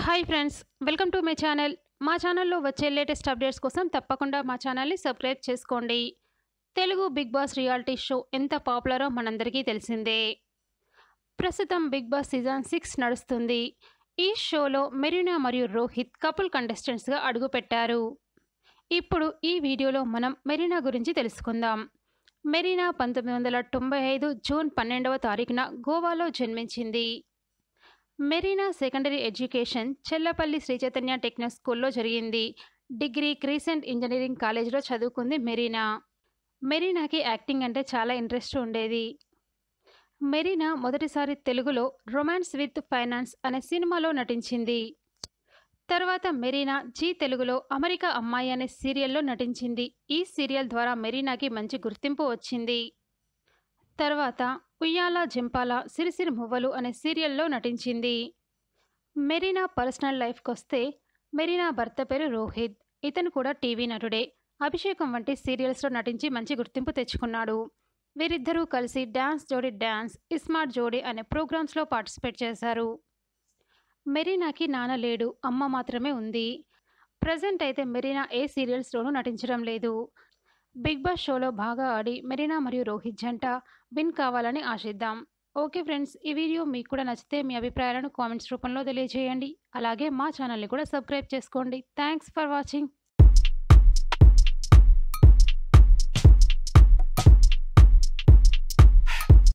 hi friends welcome to my channel మా ఛానల్లో వచ్చే లేటెస్ట్ అప్డేట్స్ కోసం తప్పకుండా మా ఛానల్ని సబ్స్క్రైబ్ చేసుకోండి Telugu Bigg Boss reality show ఎంత పాపులరో మనందరికీ తెలిసిందే ప్రస్తుతం బిగ్ బాస్ సీజన్ సిక్స్ నడుస్తుంది ఈ షోలో మెరీనా మరియు రోహిత్ కపుల్ కంటెస్టెంట్స్గా అడుగుపెట్టారు ఇప్పుడు ఈ వీడియోలో మనం మెరీనా గురించి తెలుసుకుందాం మెరీనా పంతొమ్మిది వందల తొంభై ఐదు జూన్ పన్నెండవ తారీఖున గోవాలో జన్మించింది Marina secondary education Challapalli Sri Chaitanya technic స్కూల్లో జరిగింది డిగ్రీ క్రీసెంట్ ఇంజనీరింగ్ కాలేజీలో చదువుకుంది మెరీనా మెరీనాకి యాక్టింగ్ అంటే చాలా ఇంట్రెస్ట్ ఉండేది మెరీనా మొదటిసారి తెలుగులో రొమాన్స్ విత్ ఫైనాన్స్ అనే సినిమాలో నటించింది తర్వాత మెరీనా జీ తెలుగులో అమెరికా అమ్మాయి అనే సీరియల్లో నటించింది ఈ సీరియల్ ద్వారా మెరీనాకి మంచి గుర్తింపు వచ్చింది తర్వాత ఉయ్యాల జంపాల సిరిసిరి మువ్వలు అనే సీరియల్లో నటించింది మెరీనా పర్సనల్ లైఫ్కి వస్తే మెరీనా భర్త పేరు రోహిత్ ఇతను కూడా టీవీ నటుడే అభిషేకం వంటి సీరియల్స్లో నటించి మంచి గుర్తింపు తెచ్చుకున్నాడు వీరిద్దరూ కలిసి డ్యాన్స్ జోడీ డ్యాన్స్ ఇస్మార్ట్ జోడీ అనే ప్రోగ్రామ్స్లో పార్టిసిపేట్ చేశారు మెరీనాకి నాన్న లేడు అమ్మ మాత్రమే ఉంది ప్రజెంట్ అయితే మెరీనా ఏ సీరియల్స్లోనూ నటించడం లేదు బిగ్ బాస్ షోలో బాగా ఆడి మెరీనా మరియు రోహిత్ జంట విన్ కావాలని ఆశిద్దాం ఓకే ఫ్రెండ్స్ ఈ వీడియో మీకు కూడా నచ్చితే మీ అభిప్రాయాలను కామెంట్స్ రూపంలో తెలియజేయండి అలాగే మా ఛానల్ని కూడా సబ్స్క్రైబ్ చేసుకోండి థ్యాంక్స్ ఫర్ వాచింగ్